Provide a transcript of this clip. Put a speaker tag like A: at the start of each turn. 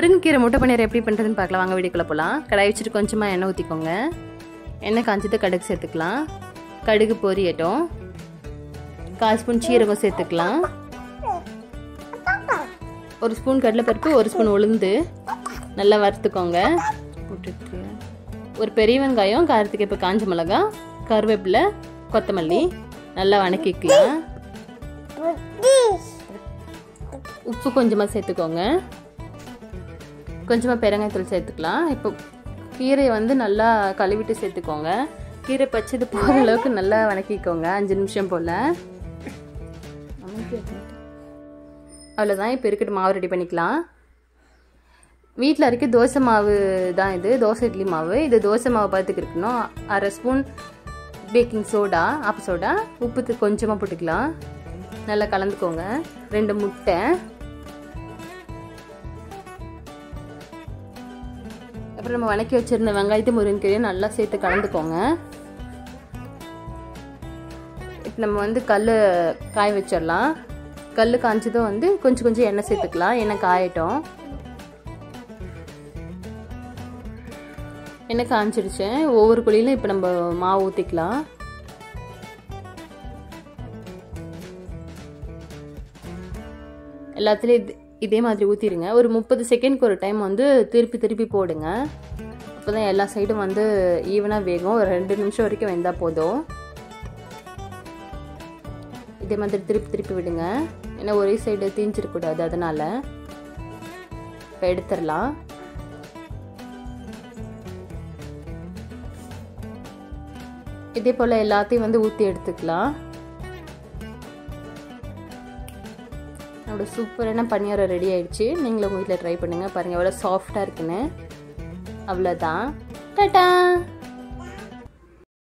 A: முருங்கைக்கீரை முட்டை பன்னீர் எப்படி பண்ணுறதுன்னு பார்க்கலாம் வாங்க வீடியோக்குள்ளே போகலாம் கடாய் வச்சுட்டு கொஞ்சமாக எண்ணெய் ஊற்றிக்கோங்க எண்ணெய் காஞ்சது கடுகு சேர்த்துக்கலாம் கடுகு பொரியட்டும் கால் ஸ்பூன் சீரகம் சேர்த்துக்கலாம் ஒரு ஸ்பூன் கடலைப்பருப்பு ஒரு ஸ்பூன் உளுந்து நல்லா வறுத்துக்கோங்க போட்டுட்டு ஒரு பெரிய வெங்காயம் காரத்துக்கு இப்போ காஞ்ச மிளகா கருவேப்பிலை கொத்தமல்லி நல்லா வணக்கிக்கலாம் உப்பு கொஞ்சமாக சேர்த்துக்கோங்க கொஞ்சமாக பெருங்காயத்தூள் சேர்த்துக்கலாம் இப்போ கீரையை வந்து நல்லா கழுவிட்டு சேர்த்துக்கோங்க கீரை பச்சது போகிற அளவுக்கு நல்லா வணக்கிக்கோங்க அஞ்சு நிமிஷம் போல் அவ்வளோதான் இப்போ இருக்கட்டும் மாவு ரெடி பண்ணிக்கலாம் வீட்டில் இருக்க தோசை மாவு தான் இது தோசை இட்லி மாவு இது தோசை மாவு பார்த்துக்கு இருக்கணும் அரை ஸ்பூன் பேக்கிங் சோடா ஆப்ப சோடா உப்பு கொஞ்சமாக போட்டுக்கலாம் நல்லா கலந்துக்கோங்க ரெண்டு முட்டை அப்புறம் நம்ம வணக்கி வச்சிருந்த வெங்காயத்தை முருங்கைக்கீரையும் நல்லா சேர்த்து கலந்துக்கோங்க இப்போ நம்ம வந்து கல் காய வச்சிடலாம் கல் காய்ச்சதும் வந்து கொஞ்சம் கொஞ்சம் எண்ணெய் சேர்த்துக்கலாம் எண்ணெய் காயட்டும் எண்ணெய் காய்ச்சிடுச்சு ஒவ்வொரு குழியிலும் இப்போ நம்ம மாவு ஊற்றிக்கலாம் எல்லாத்துலேயும் இது இதே மாதிரி ஊற்றிடுங்க ஒரு முப்பது செகண்ட்க்கு ஒரு டைம் வந்து திருப்பி திருப்பி போடுங்க அப்போ தான் எல்லா சைடும் வந்து ஈவனாக வேகும் ஒரு ரெண்டு நிமிஷம் வரைக்கும் வெந்தால் போதும் இதே மாதிரி திருப்பி திருப்பி விடுங்க ஏன்னா ஒரே சைடு தீஞ்சிடக்கூடாது அதனால் இப்போ எடுத்துடலாம் இதே போல் எல்லாத்தையும் வந்து ஊற்றி எடுத்துக்கலாம் நம்மளோட சூப்பரான பணியாரம் ரெடி ஆயிடுச்சு நீங்களும் உங்கள் வீட்டில் ட்ரை பண்ணுங்கள் பாருங்கள் எவ்வளோ சாஃப்டாக இருக்குன்னு அவ்வளோதான் டாட்டா